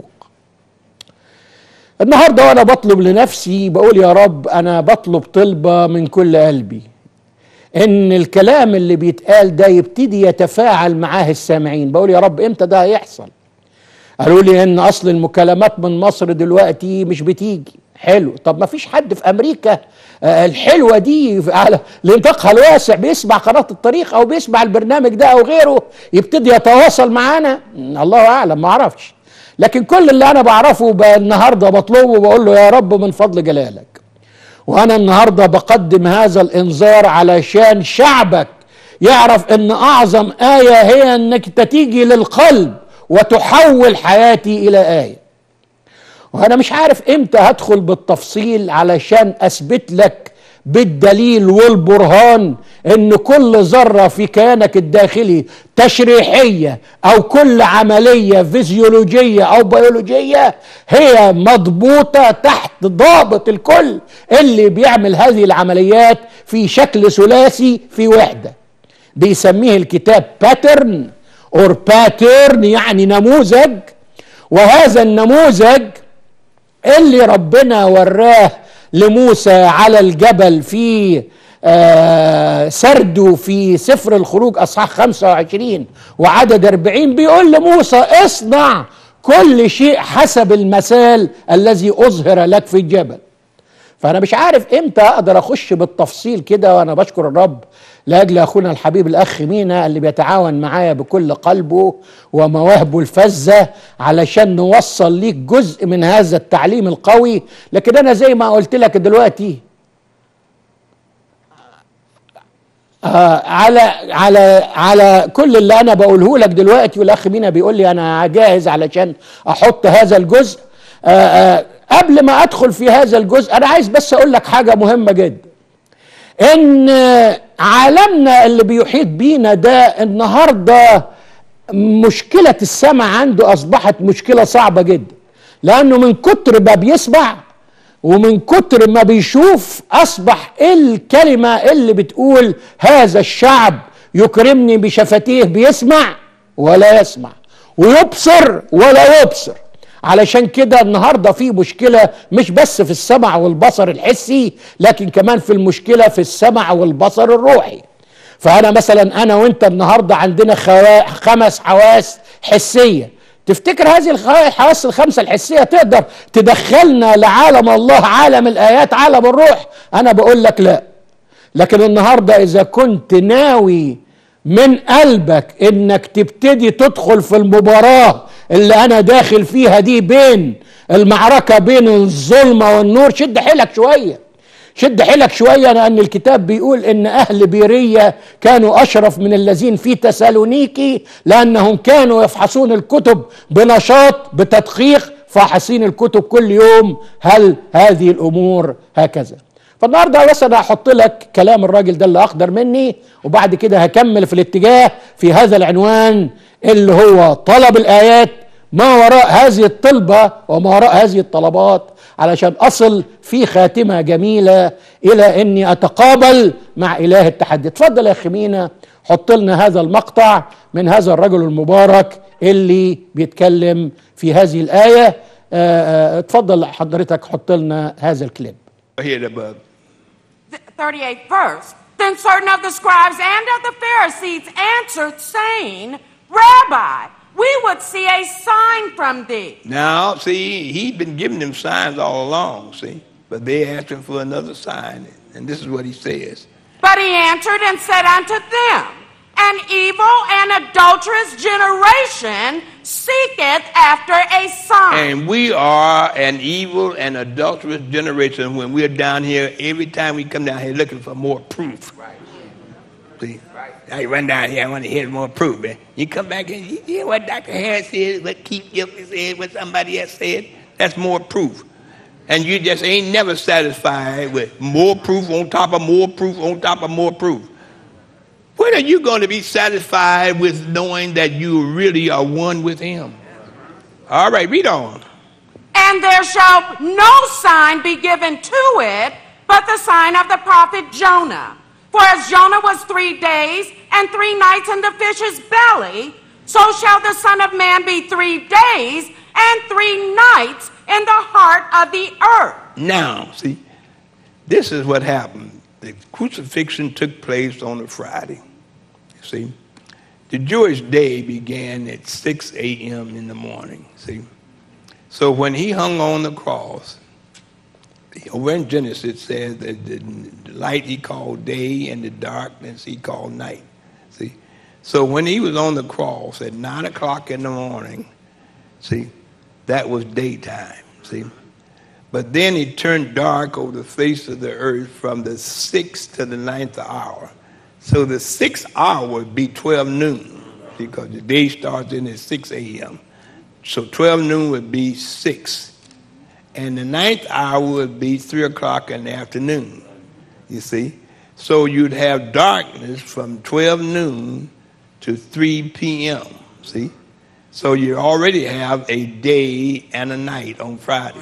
النهارده وانا بطلب لنفسي بقول يا رب انا بطلب طلبه من كل قلبي ان الكلام اللي بيتقال ده يبتدي يتفاعل معاه السامعين بقول يا رب امتى ده هيحصل قالوا لي ان اصل المكالمات من مصر دلوقتي مش بتيجي حلو طب ما فيش حد في امريكا آه، الحلوه دي على لنطاقها الواسع بيسمع قناه الطريق او بيسمع البرنامج ده او غيره يبتدي يتواصل معانا م، الله اعلم ما اعرفش لكن كل اللي انا بعرفه بقى النهارده بطلبه بقول له يا رب من فضل جلالك وانا النهارده بقدم هذا الانذار علشان شعبك يعرف ان اعظم ايه هي انك تتيجي للقلب وتحول حياتي الى ايه وانا مش عارف امتى هدخل بالتفصيل علشان اثبت لك بالدليل والبرهان ان كل ذره في كيانك الداخلي تشريحيه او كل عمليه فيزيولوجيه او بيولوجيه هي مضبوطه تحت ضابط الكل اللي بيعمل هذه العمليات في شكل ثلاثي في وحده بيسميه الكتاب باترن اور باترن يعني نموذج وهذا النموذج اللي ربنا وراه لموسى على الجبل في آه سرده في سفر الخروج اصحاح 25 وعدد 40 بيقول لموسى اصنع كل شيء حسب المثال الذي اظهر لك في الجبل فانا مش عارف امتى اقدر اخش بالتفصيل كده وانا بشكر الرب لاجل اخونا الحبيب الاخ مينا اللي بيتعاون معايا بكل قلبه ومواهبه الفذه علشان نوصل ليك جزء من هذا التعليم القوي لكن انا زي ما قلت لك دلوقتي آه على على على كل اللي انا بقوله لك دلوقتي والاخ مينا بيقول لي انا جاهز علشان احط هذا الجزء آه، آه، قبل ما ادخل في هذا الجزء انا عايز بس اقول لك حاجه مهمه جدا ان عالمنا اللي بيحيط بينا ده النهارده مشكله السمع عنده اصبحت مشكله صعبه جدا لانه من كتر ما بيسمع ومن كتر ما بيشوف اصبح الكلمه اللي بتقول هذا الشعب يكرمني بشفتيه بيسمع ولا يسمع ويبصر ولا يبصر علشان كده النهارده في مشكله مش بس في السمع والبصر الحسي لكن كمان في المشكله في السمع والبصر الروحي فانا مثلا انا وانت النهارده عندنا خوا... خمس حواس حسيه تفتكر هذه الخ- الحواس الخمسه الحسيه تقدر تدخلنا لعالم الله عالم الايات عالم الروح انا بقول لك لا لكن النهارده اذا كنت ناوي من قلبك انك تبتدي تدخل في المباراه اللي انا داخل فيها دي بين المعركه بين الظلمه والنور شد حيلك شويه شد حيلك شويه لان الكتاب بيقول ان اهل بيريه كانوا اشرف من الذين في تسالونيكي لانهم كانوا يفحصون الكتب بنشاط بتدقيق فاحصين الكتب كل يوم هل هذه الامور هكذا فالنهارده بس انا هحط لك كلام الراجل ده اللي اخضر مني وبعد كده هكمل في الاتجاه في هذا العنوان اللي هو طلب الايات ما وراء هذه الطلبه وما وراء هذه الطلبات علشان اصل في خاتمه جميله الى اني اتقابل مع اله التحدي اتفضل يا اخي مينا حط لنا هذا المقطع من هذا الرجل المبارك اللي بيتكلم في هذه الايه آه، آه، اتفضل حضرتك حط لنا هذا الكليب Here the above. The 38th verse. Then certain of the scribes and of the Pharisees answered, saying, Rabbi, we would see a sign from thee. Now, see, he'd been giving them signs all along, see, but they asked him for another sign, and this is what he says. But he answered and said unto them, An evil and adulterous generation seeketh after a sign. And we are an evil and adulterous generation when we're down here, every time we come down here looking for more proof. See? I run down here, I want to hear more proof. Man. You come back and you hear what Dr. Harris said, what Keith Gilpin said, what somebody else said. That's more proof. And you just ain't never satisfied with more proof on top of more proof on top of more proof. When are you going to be satisfied with knowing that you really are one with Him? All right, read on. And there shall no sign be given to it but the sign of the prophet Jonah. For as Jonah was three days and three nights in the fish's belly, so shall the Son of Man be three days and three nights in the heart of the earth. Now, see, this is what happened. The crucifixion took place on a Friday. You see, the Jewish day began at 6 a.m. in the morning. See, so when he hung on the cross, over in Genesis it says that the the light he called day and the darkness he called night. See, so when he was on the cross at nine o'clock in the morning, see, that was daytime. See. But then it turned dark over the face of the earth from the sixth to the ninth hour. So the sixth hour would be 12 noon because the day starts in at 6 a.m. So 12 noon would be 6. And the ninth hour would be 3 o'clock in the afternoon. You see? So you'd have darkness from 12 noon to 3 p.m. See? So you already have a day and a night on Friday.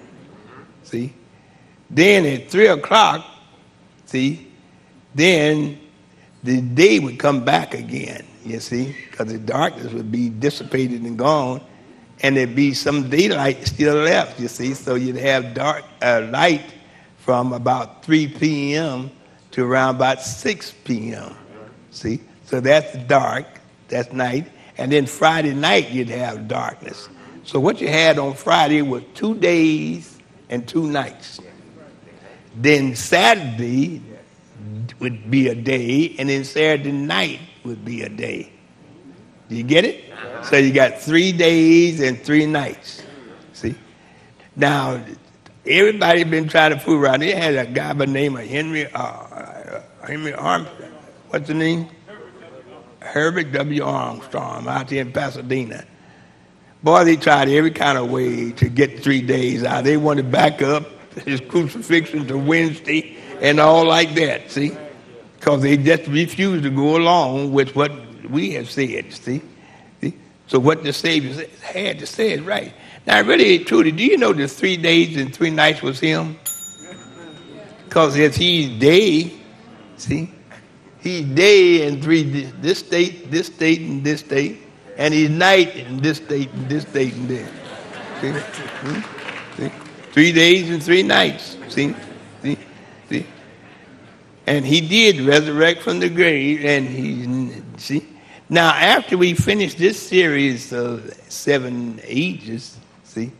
See? Then at three o'clock, see, then the day would come back again, you see, because the darkness would be dissipated and gone, and there'd be some daylight still left, you see. So you'd have dark uh, light from about 3 p.m. to around about 6 p.m. See? So that's dark, that's night. And then Friday night you'd have darkness. So what you had on Friday was two days and two nights. Then Saturday would be a day, and then Saturday night would be a day. Do you get it? So you got three days and three nights. See? Now, everybody been trying to fool around. They had a guy by the name of Henry, uh, uh, Henry Arm, what's the name? Herbert W. Armstrong out here in Pasadena. Boy, they tried every kind of way to get three days out. They wanted to back up his crucifixion to Wednesday and all like that, see? Because they just refused to go along with what we have said, see? see? So what the Savior said- had to say is right. Now, really, truly, do you know the three days and three nights was him? Because if he's day, see? He's day in three, this state, this state, and this state. And he's night in this state, and this state, and this. See? Hmm? See? Three days and three nights. See? See? See? And he did resurrect from the grave, and he, see? Now, after we finish this series of seven ages, see?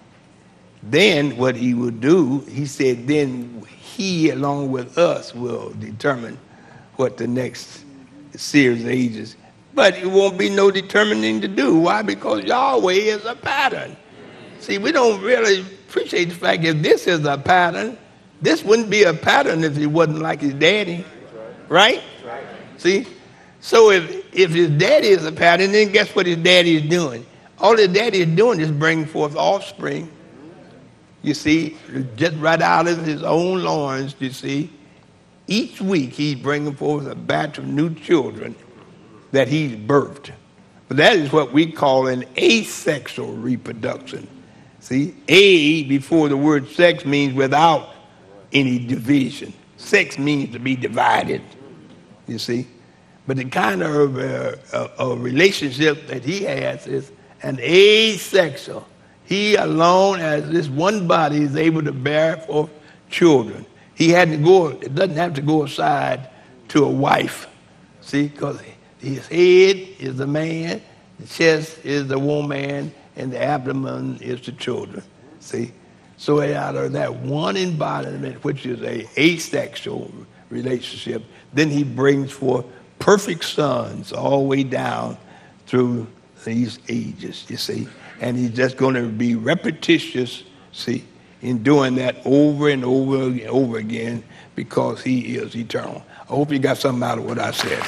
Then what he will do, he said, then he, along with us, will determine what the next series of ages. But it won't be no determining to do. Why? Because Yahweh is a pattern. See, we don't really appreciate the fact if this is a pattern, this wouldn't be a pattern if he wasn't like his daddy. Right? See? So if, if his daddy is a pattern, then guess what his daddy is doing? All his daddy is doing is bringing forth offspring. You see, just right out of his own loins, you see. Each week he's bringing forth a batch of new children that he's birthed. But that is what we call an asexual reproduction. See, A before the word sex means without any division. Sex means to be divided, you see. But the kind of uh, uh, uh, relationship that he has is an asexual. He alone, as this one body, is able to bear forth children. He had to go, it doesn't have to go aside to a wife. See, because his head is the man, the chest is the woman, and the abdomen is the children. See? So out of that one embodiment, which is a asexual relationship, then he brings forth perfect sons all the way down through these ages, you see. And he's just going to be repetitious, see, in doing that over and over and over again because he is eternal. I hope you got something out of what I said.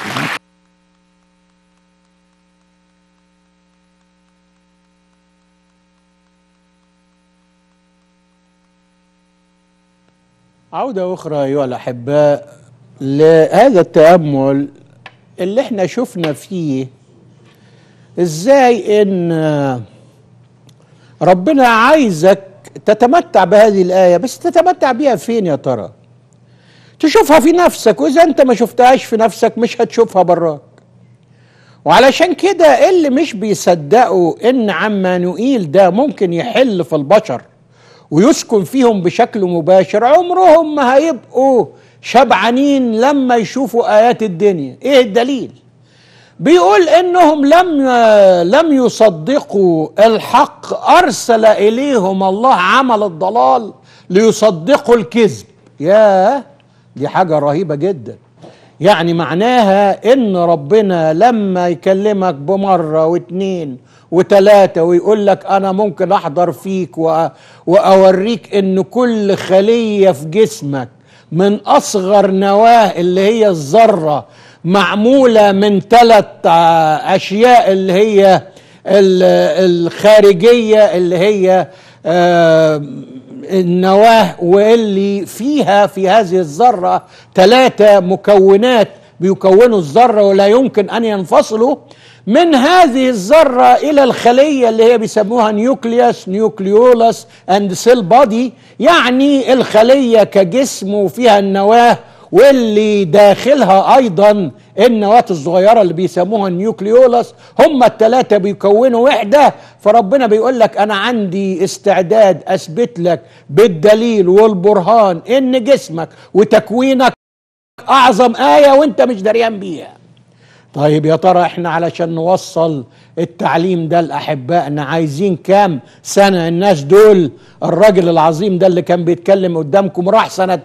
عودة أخرى أيها الأحباء لهذا التأمل اللي احنا شفنا فيه ازاي ان ربنا عايزك تتمتع بهذه الآية بس تتمتع بيها فين يا ترى تشوفها في نفسك وإذا أنت ما شفتهاش في نفسك مش هتشوفها براك وعلشان كده اللي مش بيصدقوا ان عمانوئيل ده ممكن يحل في البشر ويسكن فيهم بشكل مباشر عمرهم ما هيبقوا شبعانين لما يشوفوا ايات الدنيا ايه الدليل بيقول انهم لم لم يصدقوا الحق ارسل اليهم الله عمل الضلال ليصدقوا الكذب ياه دي حاجه رهيبه جدا يعني معناها ان ربنا لما يكلمك بمره واتنين وتلاته ويقول لك انا ممكن احضر فيك وأ- واوريك ان كل خليه في جسمك من اصغر نواه اللي هي الذره معموله من ثلاث اشياء اللي هي ال- الخارجيه اللي هي آه، النواه واللي فيها في هذه الذره ثلاثه مكونات بيكونوا الذره ولا يمكن ان ينفصلوا من هذه الذره الى الخليه اللي هي بيسموها نيوكليوس نيوكليولس اند سيل بادي يعني الخليه كجسم وفيها النواه واللي داخلها ايضا النواه الصغيره اللي بيسموها النيوكليولس هم الثلاثه بيكونوا وحده فربنا بيقول لك انا عندي استعداد اثبت لك بالدليل والبرهان ان جسمك وتكوينك اعظم ايه وانت مش دريان بيها طيب يا ترى احنا علشان نوصل التعليم ده لاحبائنا عايزين كام سنه الناس دول الراجل العظيم ده اللي كان بيتكلم قدامكم راح سنه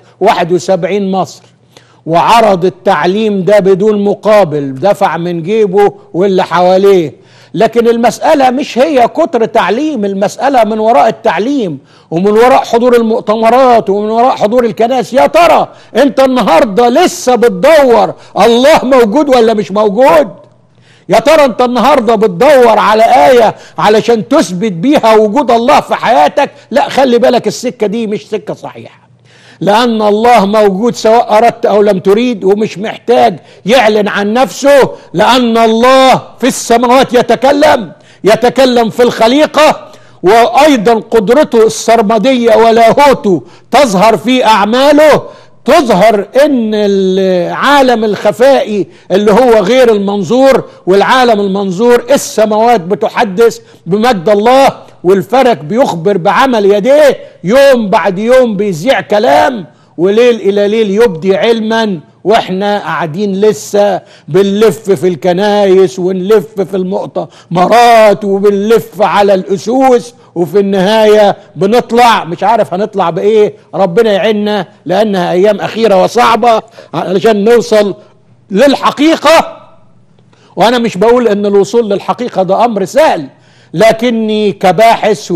71 مصر وعرض التعليم ده بدون مقابل دفع من جيبه واللي حواليه لكن المسألة مش هي كتر تعليم المسألة من وراء التعليم ومن وراء حضور المؤتمرات ومن وراء حضور الكنائس يا ترى انت النهاردة لسه بتدور الله موجود ولا مش موجود يا ترى انت النهارده بتدور على آية علشان تثبت بيها وجود الله في حياتك لا خلي بالك السكة دي مش سكة صحيحة لأن الله موجود سواء أردت أو لم تريد ومش محتاج يعلن عن نفسه لأن الله في السماوات يتكلم يتكلم في الخليقة وأيضا قدرته السرمدية ولاهوته تظهر في أعماله تظهر ان العالم الخفائي اللي هو غير المنظور والعالم المنظور السماوات بتحدث بمجد الله والفلك بيخبر بعمل يديه يوم بعد يوم بيذيع كلام وليل الى ليل يبدي علما واحنا قاعدين لسه بنلف في الكنايس ونلف في المؤتمرات وبنلف على الاسوس وفي النهايه بنطلع مش عارف هنطلع بايه ربنا يعيننا لانها ايام اخيره وصعبه علشان نوصل للحقيقه وانا مش بقول ان الوصول للحقيقه ده امر سهل لكني كباحث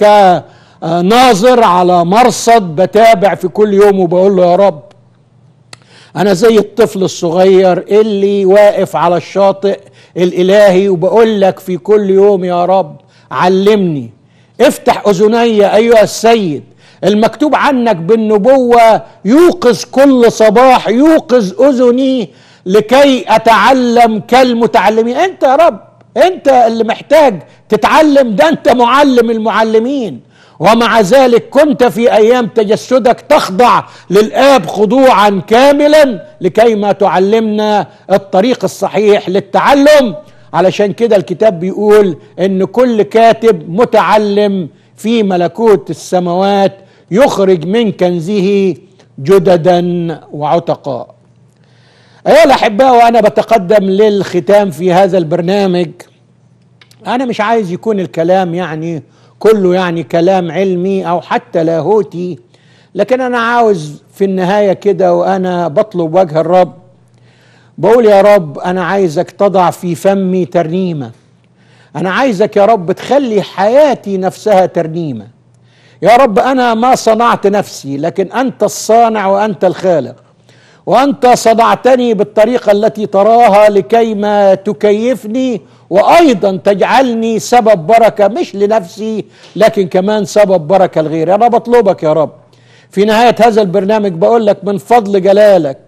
وكناظر على مرصد بتابع في كل يوم وبقول له يا رب انا زي الطفل الصغير اللي واقف على الشاطئ الالهي وبقول لك في كل يوم يا رب علمني افتح اذني ايها السيد المكتوب عنك بالنبوه يوقظ كل صباح يوقظ اذني لكي اتعلم كالمتعلمين انت يا رب انت اللي محتاج تتعلم ده انت معلم المعلمين ومع ذلك كنت في ايام تجسدك تخضع للاب خضوعا كاملا لكي ما تعلمنا الطريق الصحيح للتعلم علشان كده الكتاب بيقول ان كل كاتب متعلم في ملكوت السماوات يخرج من كنزه جددا وعتقاء ايها الاحباء وانا بتقدم للختام في هذا البرنامج انا مش عايز يكون الكلام يعني كله يعني كلام علمي او حتى لاهوتي لكن انا عاوز في النهايه كده وانا بطلب وجه الرب بقول يا رب انا عايزك تضع في فمي ترنيمه انا عايزك يا رب تخلي حياتي نفسها ترنيمه يا رب انا ما صنعت نفسي لكن انت الصانع وانت الخالق وانت صنعتني بالطريقه التي تراها لكي ما تكيفني وايضا تجعلني سبب بركه مش لنفسي لكن كمان سبب بركه لغيري انا بطلبك يا رب في نهايه هذا البرنامج بقول لك من فضل جلالك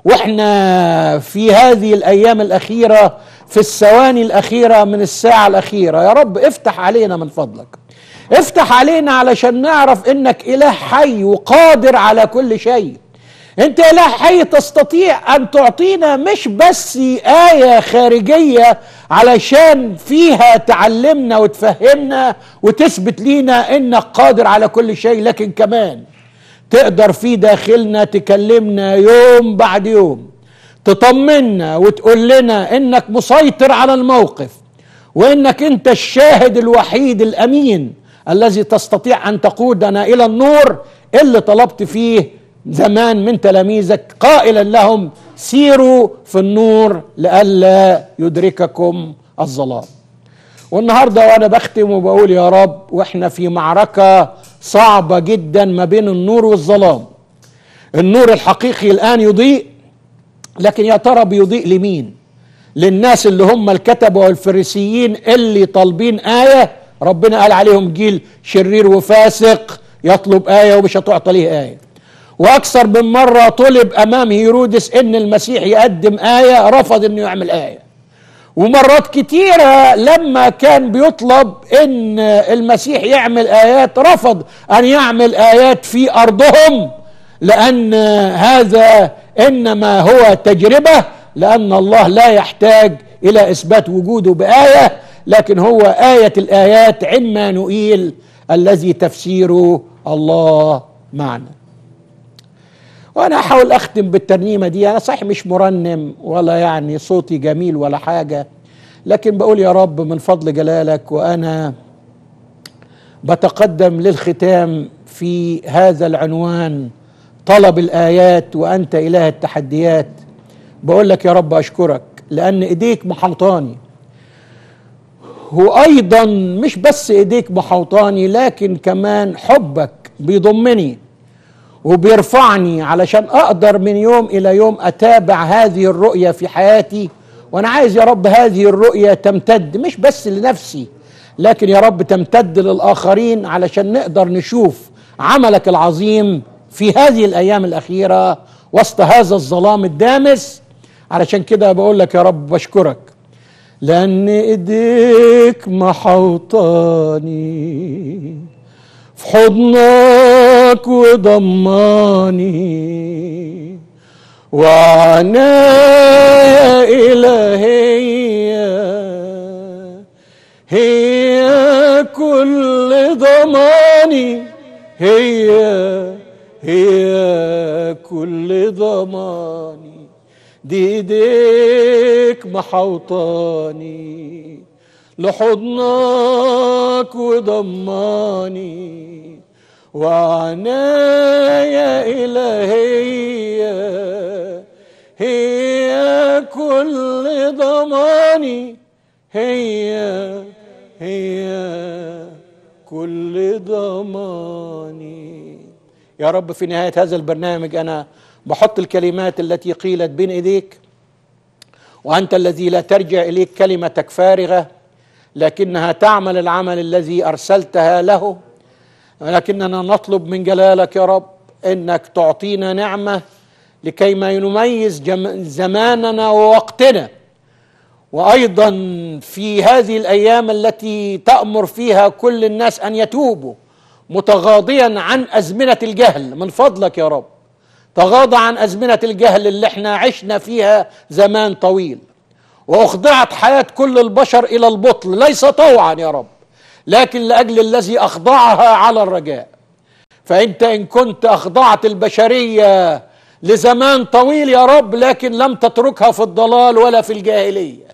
واحنا في هذه الايام الاخيره في الثواني الاخيره من الساعه الاخيره يا رب افتح علينا من فضلك افتح علينا علشان نعرف انك اله حي وقادر على كل شيء انت اله حي تستطيع ان تعطينا مش بس ايه خارجيه علشان فيها تعلمنا وتفهمنا وتثبت لينا انك قادر على كل شيء لكن كمان تقدر في داخلنا تكلمنا يوم بعد يوم تطمنا وتقول لنا انك مسيطر على الموقف وانك انت الشاهد الوحيد الامين الذي تستطيع ان تقودنا الى النور اللي طلبت فيه زمان من تلاميذك قائلا لهم سيروا في النور لئلا يدرككم الظلام والنهارده وانا بختم وبقول يا رب واحنا في معركه صعبه جدا ما بين النور والظلام النور الحقيقي الان يضيء لكن يا ترى بيضيء لمين للناس اللي هم الكتبه والفريسيين اللي طالبين ايه ربنا قال عليهم جيل شرير وفاسق يطلب ايه ومش هتعطى ليه ايه واكثر من مره طلب امام هيرودس ان المسيح يقدم ايه رفض انه يعمل ايه ومرات كتيرة لما كان بيطلب ان المسيح يعمل ايات رفض ان يعمل ايات في ارضهم لان هذا انما هو تجربة لان الله لا يحتاج الى اثبات وجوده باية لكن هو آية الايات عمانوئيل الذي تفسيره الله معنا وانا احاول اختم بالترنيمه دي انا صحيح مش مرنم ولا يعني صوتي جميل ولا حاجه لكن بقول يا رب من فضل جلالك وانا بتقدم للختام في هذا العنوان طلب الايات وانت اله التحديات بقول لك يا رب اشكرك لان ايديك محوطاني وايضا مش بس ايديك محوطاني لكن كمان حبك بيضمني وبيرفعني علشان اقدر من يوم الى يوم اتابع هذه الرؤيه في حياتي وانا عايز يا رب هذه الرؤيه تمتد مش بس لنفسي لكن يا رب تمتد للاخرين علشان نقدر نشوف عملك العظيم في هذه الايام الاخيره وسط هذا الظلام الدامس علشان كده بقول لك يا رب بشكرك لان ايديك محوطاني في حضنك وضماني وعنايا إلهية هي كل ضماني هي هي كل ضماني دي ايديك محوطاني لحضنك وضماني وعنايا إلهية هي كل ضماني هي هي كل ضماني يا رب في نهاية هذا البرنامج أنا بحط الكلمات التي قيلت بين إيديك وأنت الذي لا ترجع إليك كلمتك فارغة لكنها تعمل العمل الذي أرسلتها له ولكننا نطلب من جلالك يا رب انك تعطينا نعمه لكي ما نميز جم- زماننا ووقتنا وايضا في هذه الايام التي تامر فيها كل الناس ان يتوبوا متغاضيا عن ازمنه الجهل من فضلك يا رب تغاضى عن ازمنه الجهل اللي احنا عشنا فيها زمان طويل واخضعت حياه كل البشر الى البطل ليس طوعا يا رب لكن لاجل الذي اخضعها على الرجاء فانت ان كنت اخضعت البشريه لزمان طويل يا رب لكن لم تتركها في الضلال ولا في الجاهليه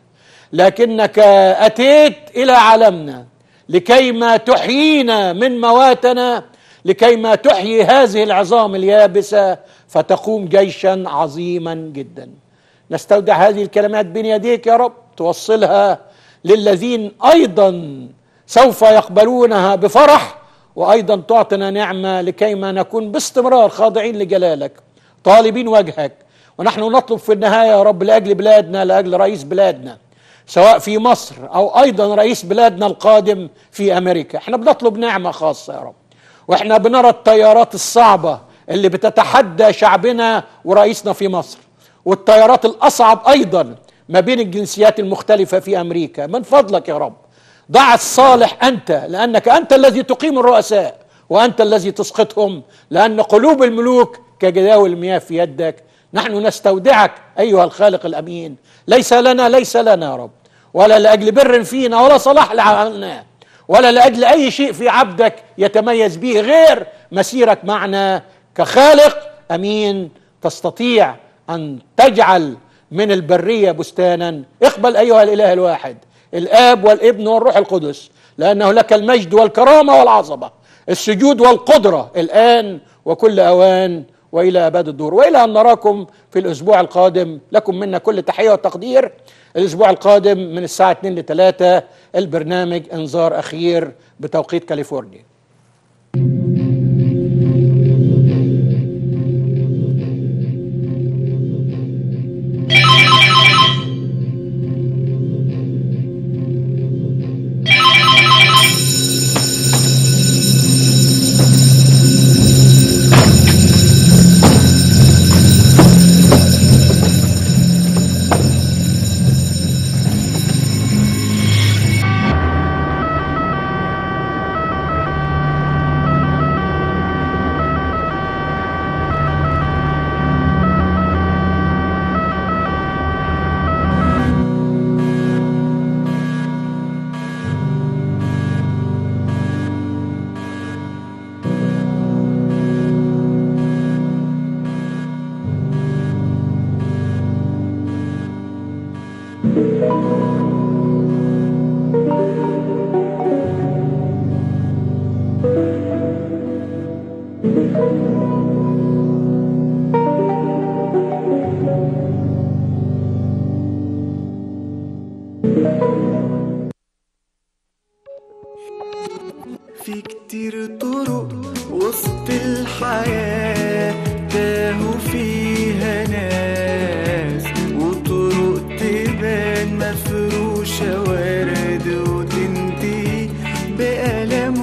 لكنك اتيت الى عالمنا لكي ما تحيينا من مواتنا لكي ما تحيي هذه العظام اليابسه فتقوم جيشا عظيما جدا نستودع هذه الكلمات بين يديك يا رب توصلها للذين ايضا سوف يقبلونها بفرح وايضا تعطنا نعمه لكي ما نكون باستمرار خاضعين لجلالك طالبين وجهك ونحن نطلب في النهايه يا رب لاجل بلادنا لاجل رئيس بلادنا سواء في مصر او ايضا رئيس بلادنا القادم في امريكا احنا بنطلب نعمه خاصه يا رب واحنا بنرى التيارات الصعبه اللي بتتحدى شعبنا ورئيسنا في مصر والتيارات الاصعب ايضا ما بين الجنسيات المختلفه في امريكا من فضلك يا رب ضع الصالح انت لانك انت الذي تقيم الرؤساء وانت الذي تسقطهم لان قلوب الملوك كجداول المياه في يدك نحن نستودعك ايها الخالق الامين ليس لنا ليس لنا يا رب ولا لاجل بر فينا ولا صلاح لعملناه ولا لاجل اي شيء في عبدك يتميز به غير مسيرك معنا كخالق امين تستطيع ان تجعل من البريه بستانا اقبل ايها الاله الواحد الاب والابن والروح القدس لانه لك المجد والكرامه والعظمه السجود والقدره الان وكل اوان والى ابد الدور والى ان نراكم في الاسبوع القادم لكم منا كل تحيه وتقدير الاسبوع القادم من الساعه 2 ل 3 البرنامج انذار اخير بتوقيت كاليفورنيا في كتير طرق وسط الحياة تاهوا فيها ناس وطرق تبان ورد وتنتهي بألم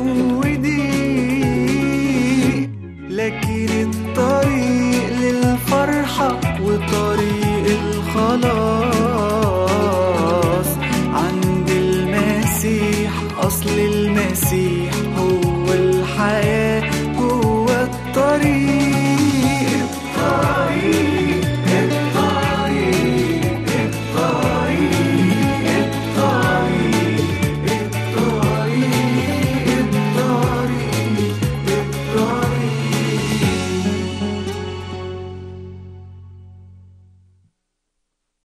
وضيق لكن الطريق للفرحة وطريق الخلاص عند المسيح أصل المسيح هو الحياة